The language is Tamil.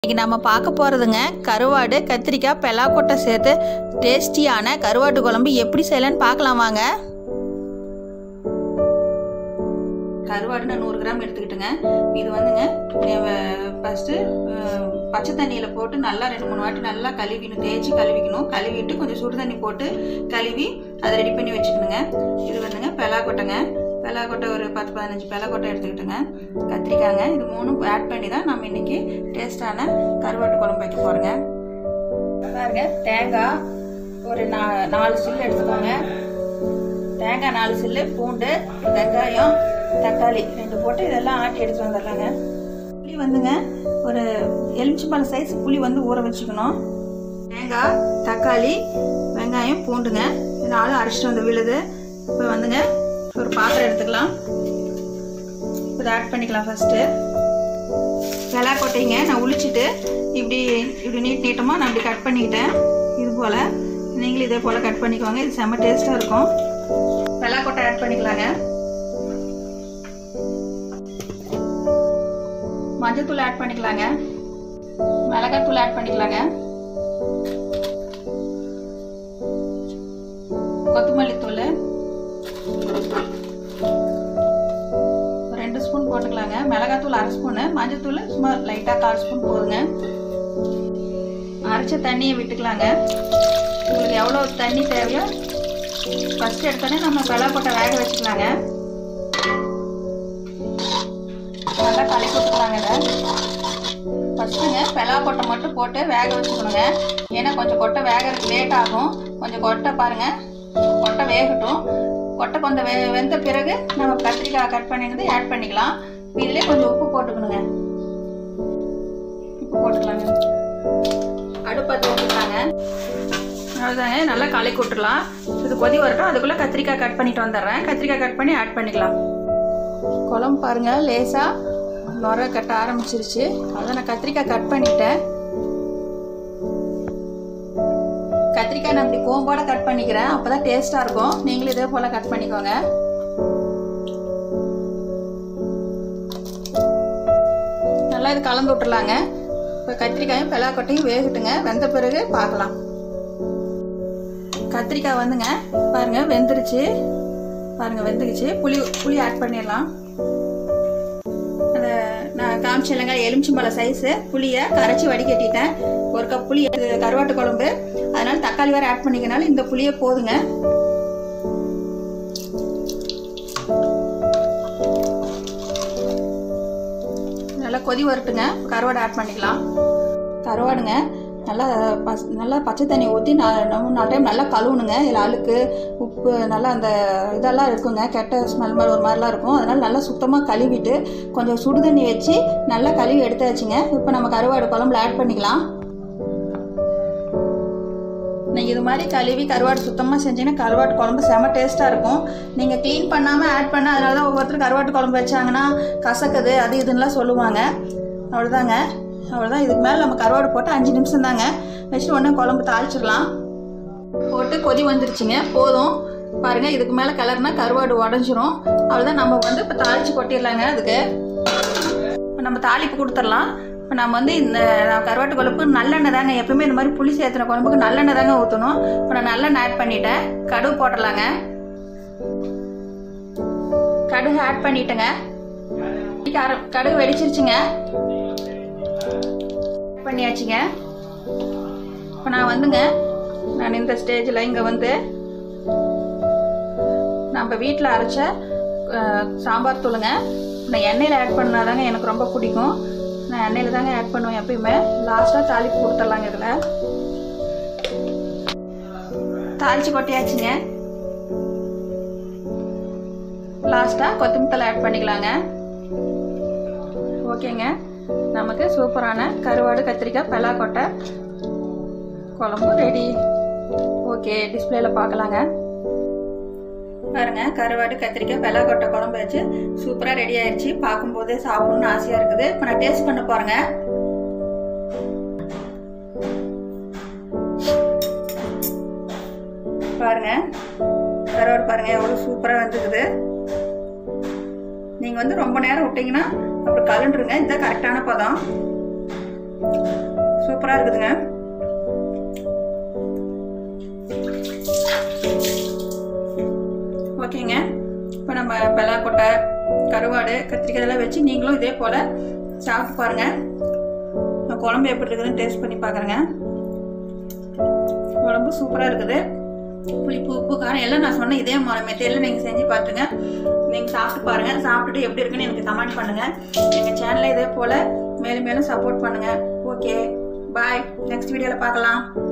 இன்னைக்கு நம்ம பார்க்க போகிறதுங்க கருவாடு கத்திரிக்காய் பெலாக்கொட்டை சேர்த்து டேஸ்டியான கருவாட்டு குழம்பு எப்படி செய்யலான்னு பார்க்கலாம் வாங்க கருவாடு நான் நூறு கிராம் எடுத்துக்கிட்டுங்க இது வந்துங்க ஃபஸ்ட்டு பச்சை தண்ணியில் போட்டு நல்லா ரெண்டு மூணு வாட்டி நல்லா கழுவிக்கணும் தேய்ச்சி கழுவிக்கணும் கழுவிட்டு கொஞ்சம் சுடு தண்ணி போட்டு கழுவி அதை ரெடி பண்ணி வச்சுக்கணுங்க இது வந்துங்க பெலாக்கொட்டைங்க பெலாக்கொட்டை ஒரு பத்து பதினஞ்சு பெலாக்கொட்டை எடுத்துக்கிட்டுங்க கத்திரிக்காங்க இது மூணும் ஆட் பண்ணி தான் நம்ம இன்னைக்கு டேஸ்டான கருவாட்டு குழம்பு வைக்க போகிறோங்க பாருங்க தேங்காய் ஒரு நா நாலு சில்லு எடுத்துக்கோங்க தேங்காய் நாலு சில்லு பூண்டு வெங்காயம் தக்காளி ரெண்டு போட்டு இதெல்லாம் ஆட்டி எடுத்து வந்துடலாங்க புளி வந்துங்க ஒரு எலுமிச்சம்பழம் சைஸ் புளி வந்து ஊற வச்சுக்கணும் தேங்காய் தக்காளி வெங்காயம் பூண்டுங்க இது நாலும் அரைச்சிட்டு வந்து விழுது இப்போ வந்துங்க ஒரு பாத்திரம் எடுத்துக்கலாம் இதை ஆட் பண்ணிக்கலாம் ஃபஸ்ட்டு வெளா கொட்டைங்க நான் உளிச்சிட்டு இப்படி இப்படி நீட் நீட்டமாக நான் இப்படி கட் பண்ணிக்கிட்டேன் இது போல் நீங்களும் இதே போல் கட் பண்ணிக்கோங்க இது செம்ம டேஸ்ட்டாக இருக்கும் வெளா கொட்டை ஆட் பண்ணிக்கலாங்க மஞ்சத்தூள் ஆட் பண்ணிக்கலாங்க மிளகாத்தூள் ஆட் பண்ணிக்கலாங்க கொத்தமல்லி தூள் ரெண்டு ஸ்பூன் போட்டுக்கலாங்க மிளகாத்தூள் அரை ஸ்பூனு மஞ்சத்தூள் சும்மா லைட்டாக கால் ஸ்பூன் போதுங்க அரைச்ச தண்ணியை விட்டுக்கலாங்க உங்களுக்கு எவ்வளோ தண்ணி தேவையோ ஃபஸ்ட் எடுத்தோடனே நம்ம வெள்ளை போட்ட வேக வச்சுக்கலாங்க நல்லா கலக்கி விட்டுக்கலாங்க இதை ஃபஸ்ட்டுங்க பெலா கொட்டை மட்டும் போட்டு வேக வச்சுக்கணுங்க ஏன்னா கொஞ்சம் கொட்டை வேகிறதுக்கு லேட் ஆகும் கொஞ்சம் கொட்டை பாருங்கள் கொட்டை வேகட்டும் கொட்டை கொஞ்சம் வெ வெந்த பிறகு நம்ம கத்திரிக்காய் கட் பண்ணினது ஆட் பண்ணிக்கலாம் இதுலேயே கொஞ்சம் உப்பு போட்டுக்கணுங்க உப்பு போட்டுக்கலாங்க அடுப்பத்தை விட்டுக்கலாங்க அவ்வளோதாங்க நல்லா கலக்கி விட்டுடலாம் இது கொதி வரட்டும் அதுக்குள்ளே கத்திரிக்காய் கட் பண்ணிட்டு வந்துடுறேன் கத்திரிக்காய் கட் பண்ணி ஆட் பண்ணிக்கலாம் குழம்பு பாருங்கள் லேசாக நுர கட்ட ஆரம்பிச்சிருச்சு அதை நான் கத்திரிக்காய் கட் பண்ணிட்டேன் கத்திரிக்காய் நான் இப்படி கோம்போட கட் பண்ணிக்கிறேன் அப்போ தான் டேஸ்ட்டாக இருக்கும் நீங்களும் இதே போல் கட் பண்ணிக்கோங்க நல்லா இது கலந்து விட்டுறலாங்க இப்போ கத்திரிக்காயும் பெலாக்கொட்டையும் வேகட்டுங்க வெந்த பிறகு பார்க்கலாம் கத்திரிக்காய் வந்துங்க பாருங்க வெந்துருச்சு பாருங்க வெந்துக்குச்சு புளி புளி ஆட் பண்ணிடலாம் அதை நான் காமிச்சில்லைங்க எலுமிச்சம்பழம் சைஸு புளியை கரைச்சி வடிகட்டிட்டேன் ஒரு கப் புளி இது கருவாட்டு குழம்பு அதனால தக்காளி வேறு ஆட் பண்ணிக்கனால இந்த புளியே போதுங்க நல்லா கொதி வரட்டுங்க கருவாடு ஆட் பண்ணிக்கலாம் கருவாடுங்க நல்லா பஸ் நல்லா பச்சை தண்ணி ஊற்றி நான் மூணு நாலு டைம் நல்லா கழுவுணுங்க இதில் அழுக்கு உப்பு நல்லா அந்த இதெல்லாம் இருக்குங்க கெட்ட ஸ்மெல் மாதிரி ஒரு மாதிரிலாம் இருக்கும் அதனால் நல்லா சுத்தமாக கழுவிட்டு கொஞ்சம் சுடு தண்ணி வச்சு நல்லா கழுவி எடுத்தாச்சுங்க இப்போ நம்ம கருவாடு குழம்புல ஆட் பண்ணிக்கலாம் நீங்கள் இது மாதிரி கழுவி கருவாடு சுத்தமாக செஞ்சீங்கன்னா கருவாட்டு குழம்பு செம டேஸ்ட்டாக இருக்கும் நீங்கள் க்ளீன் பண்ணாமல் ஆட் பண்ண அதனால தான் ஒவ்வொருத்தரும் கருவாட்டு குழம்பு வச்சாங்கன்னா கசக்குது அது இதுன்னெலாம் சொல்லுவாங்க அவ்வளோதாங்க அவ்வளோதான் இதுக்கு மேலே நம்ம கருவாடு போட்டு அஞ்சு நிமிஷம் தாங்க வச்சுட்டு உடனே குழம்பு தாளிச்சிடலாம் போட்டு கொதி வந்துருச்சுங்க போதும் பாருங்கள் இதுக்கு மேலே கலர்னா கருவாடு உடஞ்சிரும் அவ்வளோதான் நம்ம வந்து இப்போ தாளித்து கொட்டிடலாங்க அதுக்கு இப்போ நம்ம தாளிப்பு கொடுத்துடலாம் இப்போ நம்ம வந்து இந்த நான் கருவாட்டு குழம்புக்கு நல்லெண்ணெய் தாங்க எப்பவுமே இந்த மாதிரி புளி சேர்த்துன குழம்புக்கு நல்லெண்ணெய் தாங்க ஊற்றணும் இப்போ நான் நல்லெண்ணெய் ஆட் பண்ணிட்டேன் கடுகு போட்டுடலாங்க கடுகு ஆட் பண்ணிட்டேங்க கடுகு வெடிச்சிருச்சுங்க பண்ணியாச்சுங்க இப்போ நான் வந்துங்க நான் இந்த ஸ்டேஜில் இங்கே வந்து நம்ம வீட்டில் அரைச்ச சாம்பார் தூளுங்க நான் எண்ணெயில் ஆட் பண்ணாதாங்க எனக்கு ரொம்ப பிடிக்கும் நான் எண்ணெயில் தாங்க ஆட் பண்ணுவேன் எப்பயுமே லாஸ்ட்டாக தாளிப்பு கொடுத்துடலாங்க இதில் தாளித்து கொட்டியாச்சுங்க லாஸ்ட்டாக கொத்தமல்லி ஆட் பண்ணிக்கலாங்க ஓகேங்க நமக்கு சூப்பரான கருவாடு கத்திரிக்காய் பெலாக்கொட்டை குழம்பு ரெடி ஓகே டிஸ்பிளேல பார்க்கலாங்க பாருங்க கருவாடு கத்திரிக்காய் வெள்ளாக்கொட்டை குழம்பு வச்சு சூப்பராக ரெடி ஆயிடுச்சு பார்க்கும்போதே சாப்பிடணும்னு ஆசையாக இருக்குது இப்போ நான் டேஸ்ட் பண்ண போகிறேங்க பாருங்க கருவாடு பாருங்க எவ்வளோ சூப்பராக வந்துருக்குது நீங்கள் வந்து ரொம்ப நேரம் விட்டிங்கன்னா அப்புறம் கலண்டுருங்க இதுதான் கரெக்டான பதம் சூப்பராக இருக்குதுங்க ஓகேங்க இப்போ நம்ம பெலாக்கொட்டை கருவாடு கத்திரிக்காய் இதெல்லாம் வச்சு நீங்களும் இதே போல் சாப்பிட்டு பாருங்கள் நான் குழம்பு எப்படி இருக்குதுன்னு டேஸ்ட் பண்ணி பார்க்குறேங்க குழம்பு சூப்பராக இருக்குது புளிப்பு உப்பு காரம் எல்லாம் நான் சொன்ன இதே மெத்தேடில் நீங்கள் செஞ்சு பார்த்துங்க நீங்கள் சாப்பிட்டு பாருங்கள் சாப்பிட்டுட்டு எப்படி இருக்குன்னு எனக்கு கமெண்ட் பண்ணுங்கள் எங்கள் சேனலை இதே போல் மேலும் மேலும் சப்போர்ட் பண்ணுங்கள் ஓகே பாய் நெக்ஸ்ட் வீடியோவில் பார்க்கலாம்